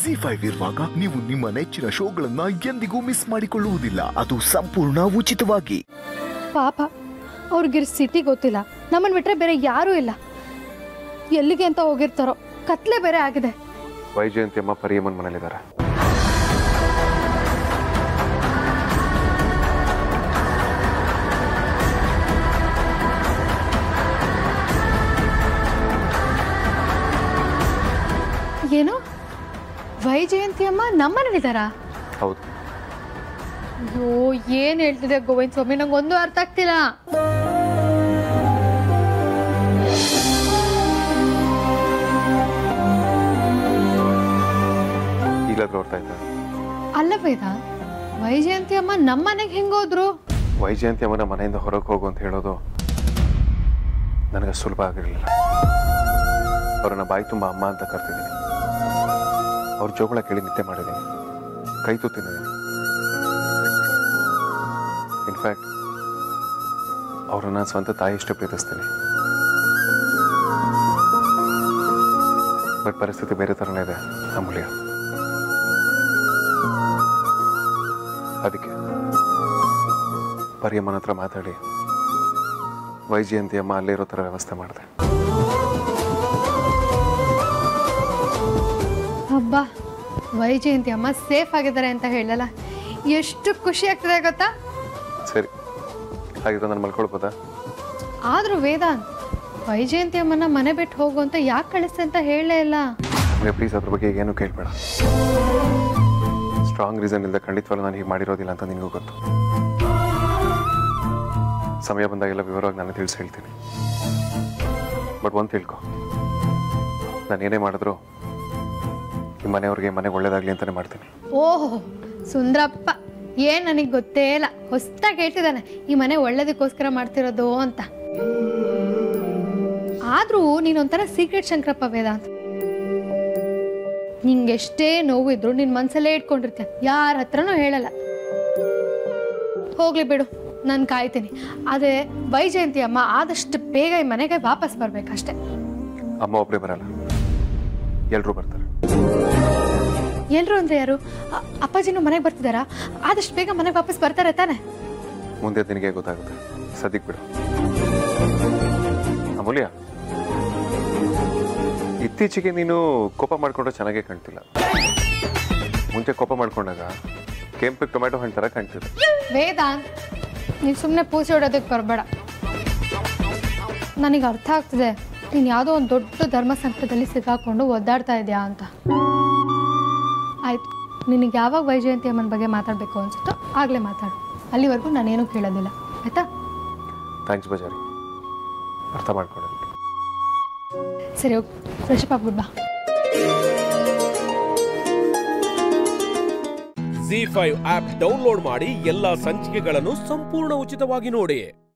G five ಇರುವಾಗ ನೀವು ನಿಮ್ಮ ನೆಚ್ಚಿನ ಶೋಗಳನ್ನ ಎಂದಿಗೂ ಮಿಸ್ ಮಾಡಿಕೊಳ್ಳುವುದಿಲ್ಲ ಅದು ಸಂಪೂರ್ಣ ಉಚಿತವಾಗಿ ಪಾಪ ಅವ್ರಿಗೆ ಸಿಟಿ ಗೊತ್ತಿಲ್ಲ ನಮ್ಮನ್ನು ಬಿಟ್ರೆ ಬೇರೆ ಯಾರೂ ಇಲ್ಲ ಎಲ್ಲಿಗೆ ಅಂತ ಹೋಗಿರ್ತಾರೋ ಕತ್ಲೆ ಬೇರೆ ಆಗಿದೆ ವೈಜಯಂತಿ ಅಮ್ಮ ಪರಿಯಮ್ಮನ ಮನೇಲಿದ್ದಾರೆ ಏನು ವೈಜಯಂತಿ ಅಮ್ಮ ನಮ್ಮನೇಲಿದ್ದಾರಾ ಹೌದು ಅಯ್ಯೋ ಏನ್ ಹೇಳ್ತಿದೆ ಗೋವಿಂದ ಸ್ವಾಮಿ ನಂಗೆ ಒಂದು ಅರ್ಥ ಆಗ್ತಿಲ್ಲ ಈಗಲಾದ್ರೂ ಹೊರ್ತಾ ಇದ್ದ ಅಲ್ಲ ವೇದ ವೈಜಯಂತಿ ಅಮ್ಮ ನಮ್ಮನೆಗೆ ಹೆಂಗೋದ್ರು ವೈಜಯಂತಿ ಅಮ್ಮನ ಮನೆಯಿಂದ ಹೊರಗೆ ಹೋಗು ಅಂತ ಹೇಳೋದು ನನಗೆ ಸುಲಭ ಆಗಿರಲಿಲ್ಲ ಅವ್ರನ್ನ ಬಾಯಿ ತುಂಬ ಅಮ್ಮ ಅಂತ ಕರ್ತಿದ್ದೀನಿ ಅವ್ರ ಜೋಗಳ ಕೇಳಿ ನಿದ್ದೆ ಮಾಡಿದ್ದೀನಿ ಕೈ ತುತ್ತಿದ್ದೀನಿ ಇನ್ಫ್ಯಾಕ್ಟ್ ಅವ್ರನ್ನ ನಾನು ಸ್ವಂತ ತಾಯಿಯಷ್ಟು ಪ್ರೀತಿಸ್ತೀನಿ ಬಟ್ ಪರಿಸ್ಥಿತಿ ಬೇರೆ ಥರನೇ ಇದೆ ಅಮೂಲ್ಯ ಅದಕ್ಕೆ ಪರಿಯಮ್ಮನ ಹತ್ರ ಮಾತಾಡಿ ವೈಜಯಂತಿ ಅಮ್ಮ ಅಲ್ಲೇ ಇರೋ ಥರ ವ್ಯವಸ್ಥೆ ಮಾಡಿದೆ ಹಬ್ಬ ವೈಜಯಂತಿ ಅಮ್ಮ ಸೇಫ್ ಆಗಿದ್ದಾರೆ ಅಂತ ಹೇಳಲ್ಲ ಎಷ್ಟು ಖುಷಿ ಆಗ್ತದೆ ಗೊತ್ತಾ ಸರಿ ಹಾಗಿದ್ರೆ ನಾನು ಮಲ್ಕೊಳ್ಬೋದಾ ಆದ್ರೂ ವೇದಾಂತ್ ವೈಜಯಂತಿ ಅಮ್ಮನ ಮನೆ ಬಿಟ್ಟು ಹೋಗು ಅಂತ ಯಾಕೆ ಕಳಿಸ್ತೆ ಅಂತ ಹೇಳಲೇ ಇಲ್ಲ ನನಗೆ ಪ್ಲೀಸ್ ಅದ್ರ ಬಗ್ಗೆ ಏನು ಕೇಳಬೇಡ ಸ್ಟ್ರಾಂಗ್ ರೀಸನ್ ಇಲ್ಲದೆ ಖಂಡಿತವಾಗ್ಲೂ ನಾನು ಹೀಗೆ ಮಾಡಿರೋದಿಲ್ಲ ಅಂತ ನಿನಗೂ ಗೊತ್ತು ಸಮಯ ಬಂದಾಗೆಲ್ಲ ವಿವರವಾಗಿ ನಾನು ತಿಳಿಸಿ ಹೇಳ್ತೀನಿ ಬಟ್ ಒಂದು ತಿಳ್ಕೊ ನಾನು ಏನೇ ಮಾಡಿದ್ರು ಈ ಮನೆಯವ್ರಿಗೆ ಮನೆಗೆ ಒಳ್ಳೇದಾಗಲಿ ಅಂತಲೇ ಮಾಡ್ತೀನಿ ಓಹೋ ಸುಂದ್ರಪ್ಪ ಏನ್ ನನಗೆ ಗೊತ್ತೇ ಇಲ್ಲ ಹೊಸ್ದಾಗಿ ಹೇಳ್ತಿದ್ದಾನೆ ಈ ಮನೆ ಒಳ್ಳೇದಕ್ಕೋಸ್ಕರ ಮಾಡ್ತಿರೋದು ಅಂತ ಆದ್ರೂ ನೀನೊಂಥರ ಸೀಕ್ರೆಟ್ ಶಂಕರಪ್ಪ ವೇದಾಂತ್ ನಿಂಗೆ ಎಷ್ಟೇ ನೋವಿದ್ರು ನಿನ್ ಮನ್ಸಲ್ಲೇ ಇಟ್ಕೊಂಡಿರ್ತೀಯ ಯಾರ ಹತ್ರನೂ ಹೇಳಲ್ಲ ಹೋಗ್ಲಿ ಬಿಡು ನಾನು ಕಾಯ್ತೀನಿ ಅದೇ ವೈಜಯಂತಿ ಅಮ್ಮ ಆದಷ್ಟು ಬೇಗ ಈ ಮನೆಗೆ ವಾಪಸ್ ಬರ್ಬೇಕಷ್ಟೆ ಅಮ್ಮ ಒಬ್ಬರೇ ಬರಲ್ಲ ಎಲ್ಲರೂ ಬರ್ತಾರೆ ಎಲ್ರು ಅಂದ್ರೆ ಯಾರು ಅ- ಅಪ್ಪಾಜಿನೂ ಮನೆಗೆ ಬರ್ತಿದಾರಾ ಆದಷ್ಟು ಬೇಗ ಮನೆಗೆ ವಾಪಸ್ ಬರ್ತಾರೆ ತಾನೆ ಮುಂದೆ ನಿನಗೆ ಗೊತ್ತಾಗುತ್ತೆ ಸದ್ಯಕ್ಕೆ ಬಿಡು ಅಮೂಲ್ಯ ಇತ್ತೀಚೆಗೆ ನೀನು ಕೋಪ ಮಾಡ್ಕೊಂಡ್ರೆ ಚೆನ್ನಾಗೇ ಕಾಣ್ತಿಲ್ಲ ಮುಂಚೆ ಕೋಪ ಮಾಡ್ಕೊಂಡಾಗ ಕೆಂಪು ಟೊಮ್ಯಾಟೊ ಹಣ್ಣು ಥರ ಕಾಣ್ತಿದೆ ವೇದಾಂತ್ ನೀನು ಸುಮ್ಮನೆ ಪೂಜೆ ಹೊಡೋದಕ್ಕೆ ಬರಬೇಡ ನನಗೆ ಅರ್ಥ ಆಗ್ತಿದೆ ನೀನು ಯಾವುದೋ ಒಂದು ದೊಡ್ಡ ಧರ್ಮ ಸಂಕಟದಲ್ಲಿ ಸಿಕ್ಕಾಕೊಂಡು ಒದ್ದಾಡ್ತಾ ಇದೆಯಾ ಅಂತ ಆಯ್ತು ನಿನಗೆ ಯಾವಾಗ ವೈಜಯಂತಿ ಅಮ್ಮನ ಬಗ್ಗೆ ಮಾತಾಡಬೇಕು ಅನ್ಸುತ್ತೋ ಆಗಲೇ ಮಾತಾಡು ಅಲ್ಲಿವರೆಗೂ ನಾನೇನು ಕೇಳೋದಿಲ್ಲ ಆಯ್ತಾ ಥ್ಯಾಂಕ್ಸ್ ಬಜಾರಿ ಅರ್ಥ ಮಾಡ್ಕೊಳ್ಳೋದಕ್ಕೆ ಸರಿ ಹೋಗಿ ಫ್ರೆಶ್ ಅಪ್ ಆಗ್ಬಿಡ್ ಬಾ ಜಿ ಫೈವ್ ಆಪ್ ಡೌನ್ಲೋಡ್ ಮಾಡಿ ಎಲ್ಲಾ ಸಂಚಿಕೆಗಳನ್ನು ಸಂಪೂರ್ಣ ಉಚಿತವಾಗಿ ನೋಡಿ